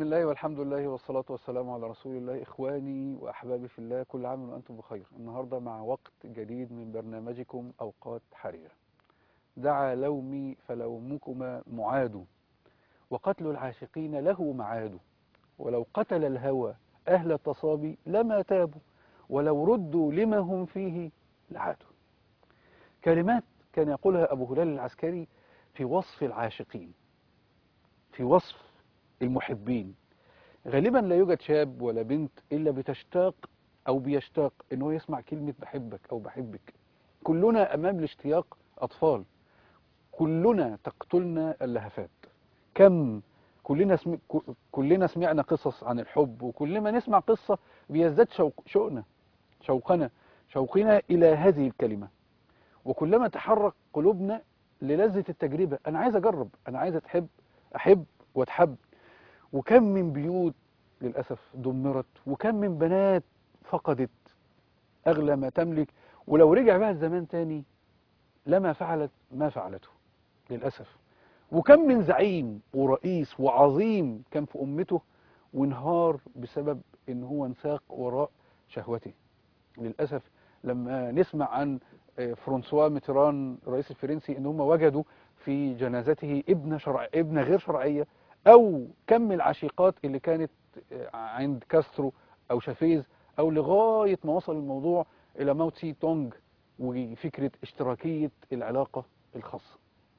الله والحمد لله والصلاة والسلام على رسول الله إخواني وأحبابي في الله كل عام وأنتم بخير النهاردة مع وقت جديد من برنامجكم أوقات حريرة دعا لومي فلومكما معاد وقتل العاشقين له معاد ولو قتل الهوى أهل التصابي لما تابوا ولو ردوا لما هم فيه لعادوا كلمات كان يقولها أبو هلال العسكري في وصف العاشقين في وصف المحبين غالبا لا يوجد شاب ولا بنت إلا بتشتاق أو بيشتاق إنه يسمع كلمة بحبك أو بحبك كلنا أمام الاشتياق أطفال كلنا تقتلنا اللهفات كم كلنا سم... كلنا سمعنا قصص عن الحب وكل ما نسمع قصة بيزداد شوق... شوقنا شوقنا شوقنا إلى هذه الكلمة وكلما تحرك قلوبنا للذة التجربة أنا عايز أجرب أنا عايز أتحب أحب وأتحب وكم من بيوت للأسف دمرت وكم من بنات فقدت أغلى ما تملك ولو رجع بها الزمان تاني لما فعلت ما فعلته للأسف وكم من زعيم ورئيس وعظيم كان في أمته وانهار بسبب ان هو انساق وراء شهوته للأسف لما نسمع عن فرانسوا ميتران الرئيس الفرنسي ان هم وجدوا في جنازته ابنة شرع ابنة غير شرعية او كم العشيقات اللي كانت عند كاسترو او شافيز او لغاية ما وصل الموضوع الى موتسي تونج وفكرة اشتراكية العلاقة الخاصة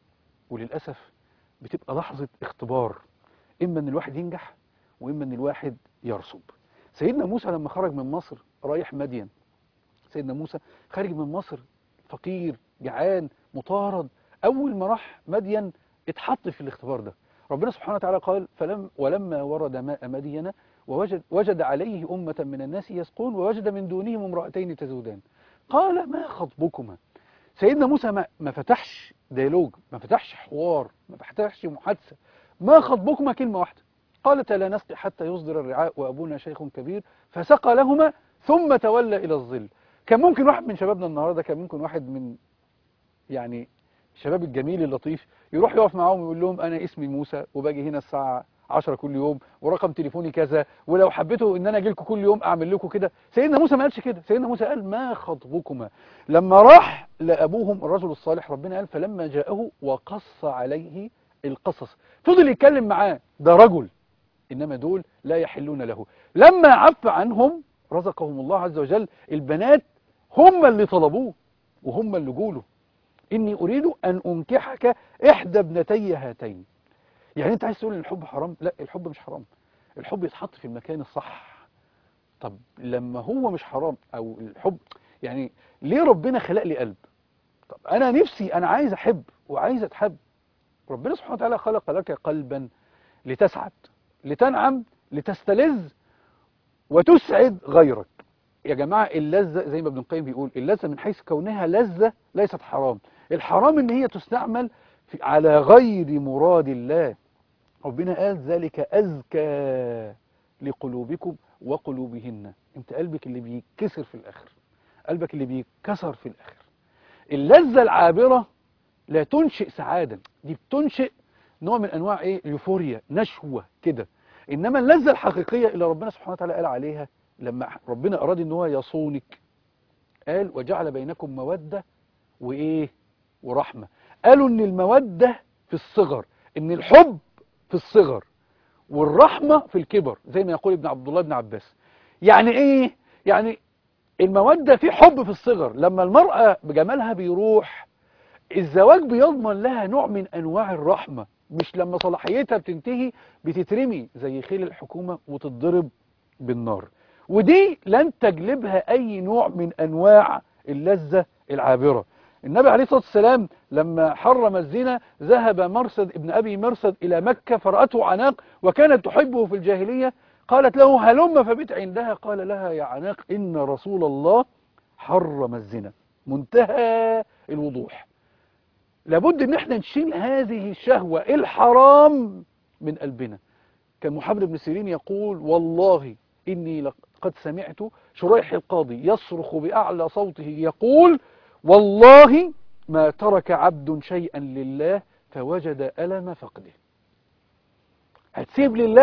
وللأسف بتبقى لحظة اختبار اما ان الواحد ينجح واما ان الواحد يرسب سيدنا موسى لما خرج من مصر رايح مدين سيدنا موسى خارج من مصر فقير جعان مطارد اول ما راح مدين اتحط في الاختبار ده ربنا سبحانه وتعالى قال فلم ولما ورد ماء مدين ووجد وجد عليه أمة من الناس يسقون ووجد من دونهم امرأتين تزودان قال ما خطبكما سيدنا موسى ما, ما فتحش ديالوج ما فتحش حوار ما فتحش محادثة ما خطبكما كلمة واحدة قالت لا نسقي حتى يصدر الرعاء وأبونا شيخ كبير فسقى لهما ثم تولى إلى الظل كان ممكن واحد من شبابنا النهاردة كان ممكن واحد من يعني الشباب الجميل اللطيف يروح يقف معاهم ويقول لهم أنا اسمي موسى وباجي هنا الساعة 10 كل يوم ورقم تليفوني كذا ولو حبيتوا ان انا اجي لكم كل يوم اعمل لكم كده سيدنا موسى ما قالش كده سيدنا موسى قال ما خطبكما لما راح لابوهم الرجل الصالح ربنا قال فلما جاءه وقص عليه القصص فضل يتكلم معاه ده رجل انما دول لا يحلون له لما عف عنهم رزقهم الله عز وجل البنات هم اللي طلبوه وهم اللي جوله اني اريد ان انكحك احدى ابنتي هاتين يعني انت عايز تقول ان الحب حرام لا الحب مش حرام الحب يتحط في المكان الصح طب لما هو مش حرام او الحب يعني ليه ربنا خلق لي قلب طب انا نفسي انا عايز احب وعايز اتحب ربنا سبحانه وتعالى خلق لك قلبا لتسعد لتنعم لتستلذ وتسعد غيرك يا جماعة اللذة زي ما ابن القيم بيقول اللذة من حيث كونها لذة ليست حرام الحرام ان هي تستعمل في على غير مراد الله ربنا قال ذلك أزكى لقلوبكم وقلوبهن انت قلبك اللي بيتكسر في الآخر قلبك اللي بيتكسر في الآخر اللذة العابرة لا تنشئ سعادة دي بتنشئ نوع من أنواع إيه اليوفوريا نشوة كده إنما اللذة الحقيقية اللي ربنا سبحانه وتعالى قال عليها لما ربنا أراد إن هو يصونك قال وجعل بينكم مودة وإيه ورحمة قالوا ان المودة في الصغر ان الحب في الصغر والرحمة في الكبر زي ما يقول ابن عبد الله بن عباس يعني ايه يعني المودة في حب في الصغر لما المرأة بجمالها بيروح الزواج بيضمن لها نوع من انواع الرحمة مش لما صلاحيتها بتنتهي بتترمي زي خيل الحكومة وتتضرب بالنار ودي لن تجلبها اي نوع من انواع اللذة العابرة النبي عليه الصلاة والسلام لما حرم الزنا ذهب مرصد ابن أبي مرصد إلى مكة فرأته عناق وكانت تحبه في الجاهلية قالت له هلم فبت عندها قال لها يا عناق إن رسول الله حرم الزنا منتهى الوضوح لابد ان احنا نشيل هذه الشهوة الحرام من قلبنا كان محمد بن سيرين يقول والله إني قد سمعت شريح القاضي يصرخ بأعلى صوته يقول والله ما ترك عبد شيئا لله فوجد ألم فقده هتسيب لله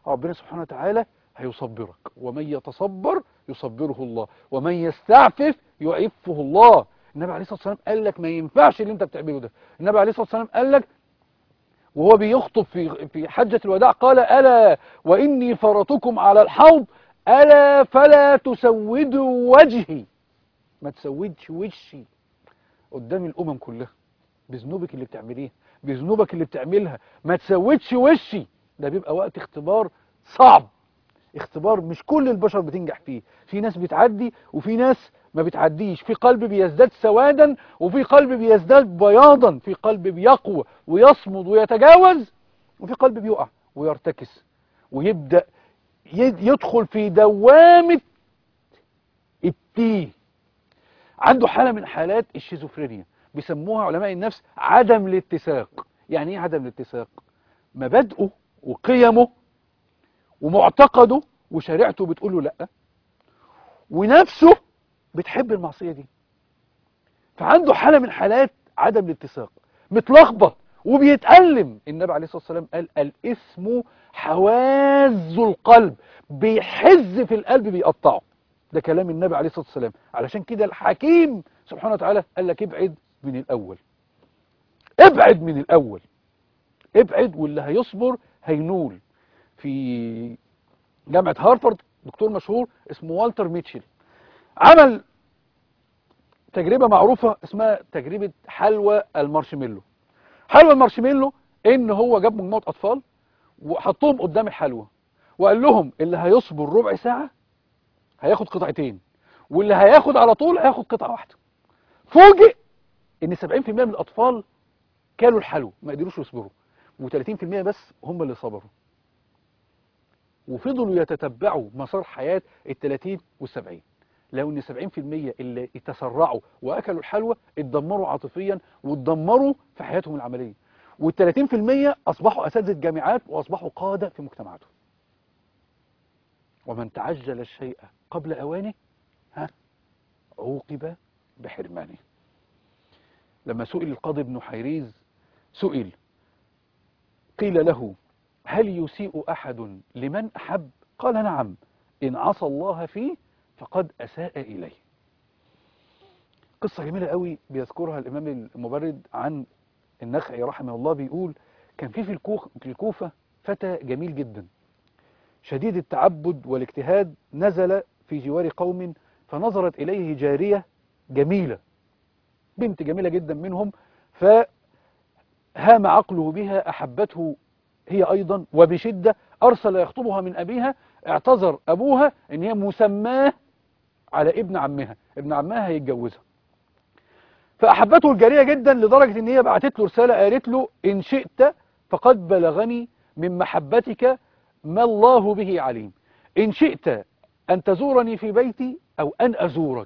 ربنا سبحانه وتعالى هيصبرك ومن يتصبر يصبره الله ومن يستعفف يعفه الله النبي عليه الصلاة والسلام قال لك ما ينفعش اللي انت بتعمله ده النبي عليه الصلاة والسلام قال لك وهو بيخطب في في حجة الوداع قال ألا وإني فرطكم على الحوض ألا فلا تسودوا وجهي ما تسودش وشي قدام الأمم كلها بذنوبك اللي بتعمليها بذنوبك اللي بتعملها ما تسودش وشي ده بيبقى وقت اختبار صعب اختبار مش كل البشر بتنجح فيه في ناس بتعدي وفي ناس ما بتعديش في قلب بيزداد سوادا وفي قلب بيزداد بياضا في قلب بيقوى ويصمد ويتجاوز وفي قلب بيقع ويرتكس ويبدأ يدخل في دوامة التيه عنده حالة من حالات الشيزوفرينيا بيسموها علماء النفس عدم الاتساق يعني ايه عدم الاتساق مبادئه وقيمه ومعتقده وشريعته بتقول له لا ونفسه بتحب المعصية دي فعنده حالة من حالات عدم الاتساق متلخبط وبيتألم النبي عليه الصلاة والسلام قال الاسم حواز القلب بيحز في القلب بيقطعه ده كلام النبي عليه الصلاة والسلام علشان كده الحكيم سبحانه وتعالى قال لك ابعد من الأول ابعد من الأول ابعد واللي هيصبر هينول في جامعة هارفارد دكتور مشهور اسمه والتر ميتشل عمل تجربة معروفة اسمها تجربة حلوى المارشميلو حلوى المارشميلو ان هو جاب مجموعة اطفال وحطهم قدام الحلوى وقال لهم اللي هيصبر ربع ساعة هياخد قطعتين واللي هياخد على طول هياخد قطعة واحدة فوجئ ان 70% من الاطفال كلوا الحلوى ما قدروش يصبروا و30% بس هم اللي صبروا وفضلوا يتتبعوا مسار حياة ال30 وال70 لو ان 70% اللي تسرعوا واكلوا الحلوى اتدمروا عاطفيا واتدمروا في حياتهم العمليه وال30% اصبحوا اساتذه جامعات واصبحوا قاده في مجتمعاتهم ومن تعجل الشيء قبل اوانه ها عوقب بحرمانه لما سئل القاضي ابن حيريز سئل قيل له هل يسيء احد لمن احب قال نعم ان عصى الله فيه فقد أساء إليه قصة جميلة قوي بيذكرها الإمام المبرد عن النخعي رحمه الله بيقول كان في في الكوخ في الكوفة فتى جميل جدا شديد التعبد والاجتهاد نزل في جوار قوم فنظرت إليه جارية جميلة بنت جميلة جدا منهم فهام عقله بها أحبته هي أيضا وبشدة أرسل يخطبها من أبيها اعتذر أبوها إن هي مسماه على ابن عمها ابن عمها هيتجوزها فأحبته الجارية جدا لدرجة إن هي بعتت له رسالة قالت له إن شئت فقد بلغني من محبتك ما الله به عليم إن شئت أن تزورني في بيتي أو أن أزورك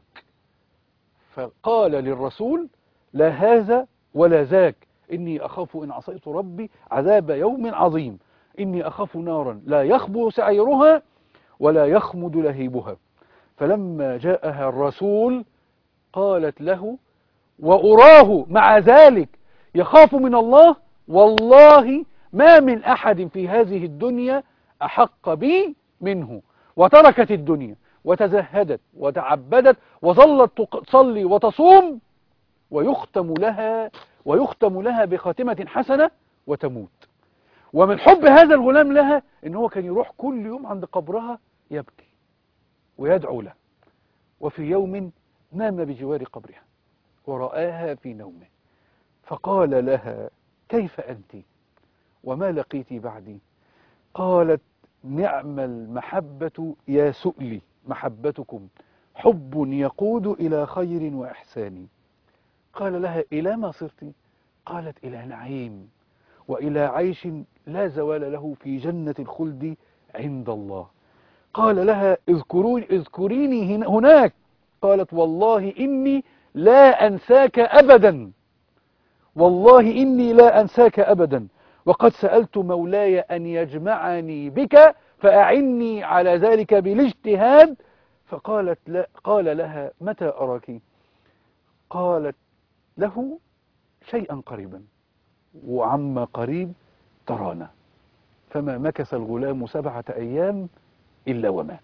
فقال للرسول لا هذا ولا ذاك إني أخاف إن عصيت ربي عذاب يوم عظيم إني أخاف نارا لا يخبو سعيرها ولا يخمد لهيبها فلما جاءها الرسول قالت له وأراه مع ذلك يخاف من الله والله ما من أحد في هذه الدنيا أحق بي منه وتركت الدنيا وتزهدت وتعبدت وظلت تصلي وتصوم ويختم لها ويختم لها بخاتمة حسنة وتموت ومن حب هذا الغلام لها ان هو كان يروح كل يوم عند قبرها يبكي ويدعو له وفي يوم نام بجوار قبرها ورآها في نومه فقال لها كيف أنت وما لقيت بعدي قالت نعم المحبة يا سؤلي محبتكم حب يقود إلى خير وإحسان قال لها إلى ما صرت قالت إلى نعيم وإلى عيش لا زوال له في جنة الخلد عند الله قال لها اذكروني, اذكريني هناك قالت والله إني لا أنساك أبدا والله إني لا أنساك أبدا وقد سألت مولاي أن يجمعني بك فأعني على ذلك بالاجتهاد فقالت لا قال لها متى أراك قالت له شيئا قريبا وعما قريب ترانا فما مكث الغلام سبعة أيام إلا ومات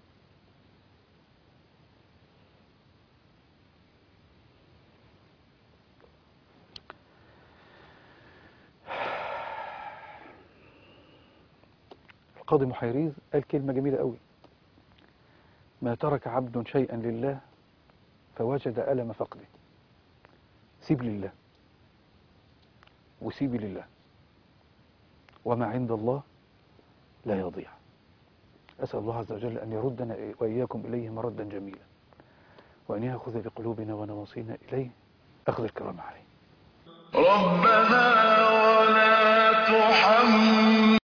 القاضي محيريز قال كلمة جميلة قوي ما ترك عبد شيئا لله فوجد ألم فقده سيب لله وسيبي لله وما عند الله لا يضيع أسأل الله عز وجل أن يردنا وإياكم إليه مردا جميلا وأن يأخذ بقلوبنا ونواصينا إليه أخذ الكرام عليه ربنا